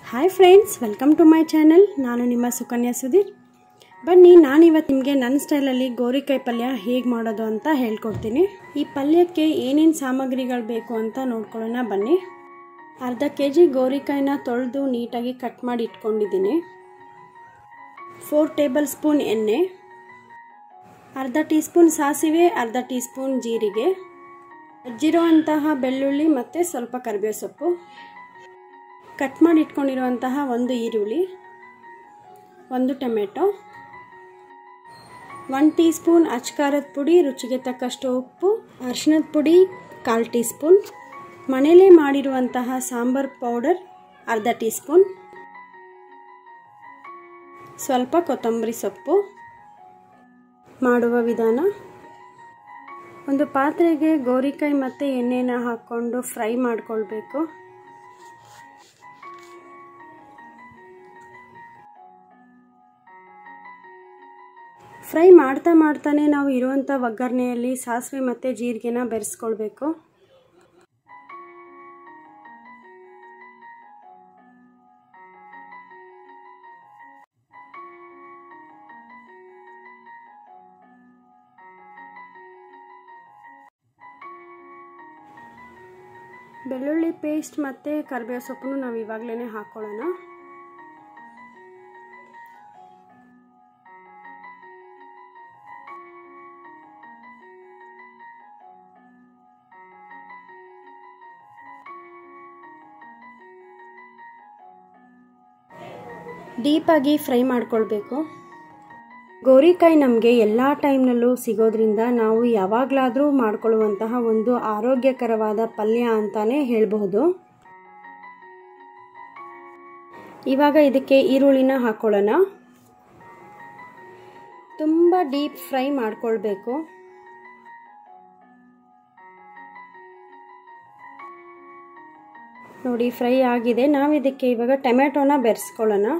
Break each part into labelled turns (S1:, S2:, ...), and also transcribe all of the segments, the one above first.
S1: hi friends welcome to my channel ನಾನು ನಿಮ್ಮ ಸುಕನ್ಯಾ ಸುಧೀರ್ ಬನ್ನಿ ನಾನಿವತ್ತು ನಿಮಗೆ ನನ್ನ ಸ್ಟೈಲಲ್ಲಿ ಗೋರಿಕಾಯಿ ಪಲ್ಯ ಹೇಗೆ ಮಾಡೋದು ಅಂತ ಹೇಳ್ಕೊಡ್ತೀನಿ ಈ ಪಲ್ಯಕ್ಕೆ ಏನೇನು ಸಾಮಗ್ರಿಗಳು ಬೇಕು ಅಂತ ನೋಡ್ಕೊಳ್ಳೋಣ ಬನ್ನಿ ಅರ್ಧ ಕೆ ಜಿ ಗೋರಿಕಾಯಿನ ತೊಳೆದು ನೀಟಾಗಿ ಕಟ್ ಮಾಡಿ ಇಟ್ಕೊಂಡಿದ್ದೀನಿ ಫೋರ್ ಟೇಬಲ್ ಸ್ಪೂನ್ ಎಣ್ಣೆ ಅರ್ಧ ಟೀ ಸ್ಪೂನ್ ಸಾಸಿವೆ ಅರ್ಧ ಟೀ ಸ್ಪೂನ್ ಜೀರಿಗೆ ಅಜ್ಜಿರುವಂತಹ ಬೆಳ್ಳುಳ್ಳಿ ಮತ್ತು ಸ್ವಲ್ಪ ಕರಿಬೇವು ಸೊಪ್ಪು ಕಟ್ ಮಾಡಿ ಇಟ್ಕೊಂಡಿರುವಂತಹ ಒಂದು ಈರುಳ್ಳಿ ಒಂದು ಟೊಮೆಟೊ ಒನ್ ಟೀ ಸ್ಪೂನ್ ಅಚ್ಕಾರದ ಪುಡಿ ರುಚಿಗೆ ತಕ್ಕಷ್ಟು ಉಪ್ಪು ಅರಿಶಿಣದ ಪುಡಿ ಕಾಲು ಟೀ ಸ್ಪೂನ್ ಮನೇಲೇ ಮಾಡಿರುವಂತಹ ಸಾಂಬಾರ್ ಪೌಡರ್ ಅರ್ಧ ಟೀ ಸ್ಪೂನ್ ಸ್ವಲ್ಪ ಕೊತ್ತಂಬರಿ ಸೊಪ್ಪು ಮಾಡುವ ವಿಧಾನ ಒಂದು ಪಾತ್ರೆಗೆ ಗೋರಿಕಾಯಿ ಮತ್ತು ಎಣ್ಣೆನ ಹಾಕ್ಕೊಂಡು ಫ್ರೈ ಮಾಡಿಕೊಳ್ಬೇಕು ಫ್ರೈ ಮಾಡ್ತಾ ಮಾಡ್ತಾನೆ ನಾವು ಇರುವಂಥ ಒಗ್ಗರಣೆಯಲ್ಲಿ ಸಾಸಿವೆ ಮತ್ತು ಜೀರಿಗೆನ ಬೆರೆಸ್ಕೊಳ್ಬೇಕು ಬೆಳ್ಳುಳ್ಳಿ ಪೇಸ್ಟ್ ಮತ್ತು ಕರಿಬೇವು ಸೊಪ್ಪನ್ನು ನಾವು ಇವಾಗಲೇ ಹಾಕ್ಕೊಳ್ಳೋಣ ಡೀಪಾಗಿ ಫ್ರೈ ಮಾಡ್ಕೊಳ್ಬೇಕು ಗೋರಿಕಾಯಿ ನಮಗೆ ಎಲ್ಲ ಟೈಮ್ನಲ್ಲೂ ಸಿಗೋದ್ರಿಂದ ನಾವು ಯಾವಾಗಲಾದರೂ ಮಾಡ್ಕೊಳ್ಳುವಂತಹ ಒಂದು ಆರೋಗ್ಯಕರವಾದ ಪಲ್ಯ ಅಂತಲೇ ಹೇಳಬಹುದು ಇವಾಗ ಇದಕ್ಕೆ ಈರುಳ್ಳಿನ ಹಾಕ್ಕೊಳ್ಳೋಣ ತುಂಬ ಡೀಪ್ ಫ್ರೈ ಮಾಡ್ಕೊಳ್ಬೇಕು ನೋಡಿ ಫ್ರೈ ಆಗಿದೆ ನಾವು ಇದಕ್ಕೆ ಇವಾಗ ಟೊಮೆಟೊನ ಬೆರೆಸ್ಕೊಳ್ಳೋಣ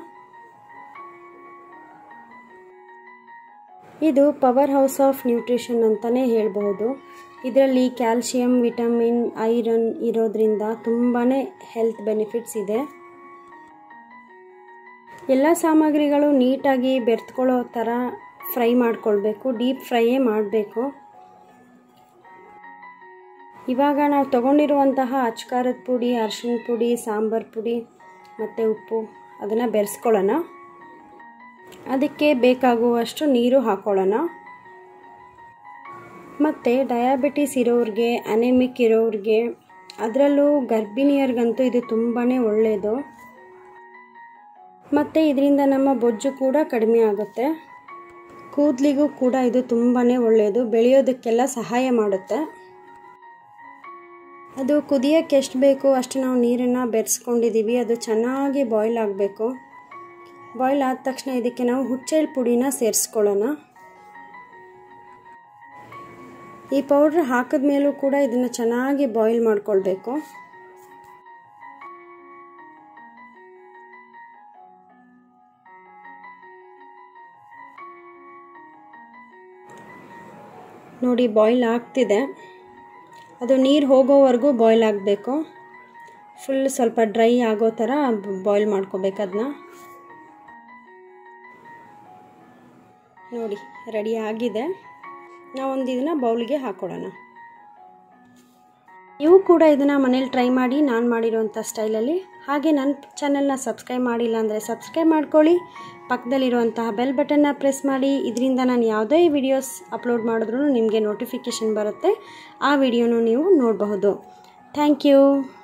S1: ಇದು ಪವರ್ ಹೌಸ್ ಆಫ್ ನ್ಯೂಟ್ರಿಷನ್ ಅಂತಲೇ ಹೇಳ್ಬೋದು ಇದರಲ್ಲಿ ಕ್ಯಾಲ್ಶಿಯಂ ವಿಟಮಿನ್ ಐರನ್ ಇರೋದ್ರಿಂದ ತುಂಬಾ ಹೆಲ್ತ್ ಬೆನಿಫಿಟ್ಸ್ ಇದೆ ಎಲ್ಲ ಸಾಮಗ್ರಿಗಳು ನೀಟಾಗಿ ಬೆರೆತ್ಕೊಳ್ಳೋ ಥರ ಫ್ರೈ ಮಾಡ್ಕೊಳ್ಬೇಕು ಡೀಪ್ ಫ್ರೈಯೇ ಮಾಡಬೇಕು ಇವಾಗ ನಾವು ತೊಗೊಂಡಿರುವಂತಹ ಅಚ್ಕಾರದ ಪುಡಿ ಅರ್ಶಿಣ ಪುಡಿ ಸಾಂಬಾರು ಪುಡಿ ಮತ್ತು ಉಪ್ಪು ಅದನ್ನು ಬೆರೆಸ್ಕೊಳ್ಳೋಣ ಅದಕ್ಕೆ ಬೇಕಾಗುವಷ್ಟು ನೀರು ಹಾಕೊಳ್ಳೋಣ ಮತ್ತು ಡಯಾಬಿಟಿಸ್ ಇರೋರಿಗೆ ಅನೆಮಿಕ್ ಇರೋರಿಗೆ ಅದರಲ್ಲೂ ಗರ್ಭಿಣಿಯರಿಗಂತೂ ಇದು ತುಂಬಾ ಒಳ್ಳೆಯದು ಮತ್ತು ಇದರಿಂದ ನಮ್ಮ ಬೊಜ್ಜು ಕೂಡ ಕಡಿಮೆ ಆಗುತ್ತೆ ಕೂದಲಿಗೂ ಕೂಡ ಇದು ತುಂಬಾ ಒಳ್ಳೆಯದು ಬೆಳೆಯೋದಕ್ಕೆಲ್ಲ ಸಹಾಯ ಮಾಡುತ್ತೆ ಅದು ಕುದಿಯೋಕ್ಕೆ ಎಷ್ಟು ಬೇಕು ಅಷ್ಟು ನಾವು ನೀರನ್ನು ಬೆರೆಸ್ಕೊಂಡಿದ್ದೀವಿ ಅದು ಚೆನ್ನಾಗಿ ಬಾಯ್ಲ್ ಆಗಬೇಕು ಬಾಯ್ಲ್ ಆದ ತಕ್ಷಣ ಇದಕ್ಕೆ ನಾವು ಹುಚ್ಚೆಳ್ಳು ಪುಡಿನ ಸೇರಿಸ್ಕೊಳ್ಳೋಣ ಈ ಪೌಡ್ರ್ ಹಾಕಿದ ಮೇಲೂ ಕೂಡ ಇದನ್ನು ಚೆನ್ನಾಗಿ ಬಾಯ್ಲ್ ಮಾಡ್ಕೊಳ್ಬೇಕು ನೋಡಿ ಬಾಯ್ಲ್ ಆಗ್ತಿದೆ ಅದು ನೀರು ಹೋಗೋವರೆಗೂ ಬಾಯ್ಲ್ ಆಗಬೇಕು ಫುಲ್ ಸ್ವಲ್ಪ ಡ್ರೈ ಆಗೋ ಥರ ಬಾಯ್ಲ್ ಮಾಡ್ಕೋಬೇಕು ಅದನ್ನ ನೋಡಿ ರೆಡಿ ಆಗಿದೆ ನಾವೊಂದು ಇದನ್ನು ಬೌಲಿಗೆ ಹಾಕ್ಕೊಡೋಣ ನೀವು ಕೂಡ ಇದನ್ನು ಮನೇಲಿ ಟ್ರೈ ಮಾಡಿ ನಾನು ಮಾಡಿರೋಂಥ ಸ್ಟೈಲಲ್ಲಿ ಹಾಗೆ ನನ್ನ ಚಾನಲ್ನ ಸಬ್ಸ್ಕ್ರೈಬ್ ಮಾಡಿಲ್ಲ ಅಂದರೆ ಸಬ್ಸ್ಕ್ರೈಬ್ ಮಾಡ್ಕೊಳ್ಳಿ ಪಕ್ಕದಲ್ಲಿರುವಂತಹ ಬೆಲ್ ಬಟನ್ನ ಪ್ರೆಸ್ ಮಾಡಿ ಇದರಿಂದ ನಾನು ಯಾವುದೇ ವಿಡಿಯೋಸ್ ಅಪ್ಲೋಡ್ ಮಾಡಿದ್ರೂ ನಿಮಗೆ ನೋಟಿಫಿಕೇಷನ್ ಬರುತ್ತೆ ಆ ವಿಡಿಯೋನು ನೀವು ನೋಡಬಹುದು ಥ್ಯಾಂಕ್ ಯು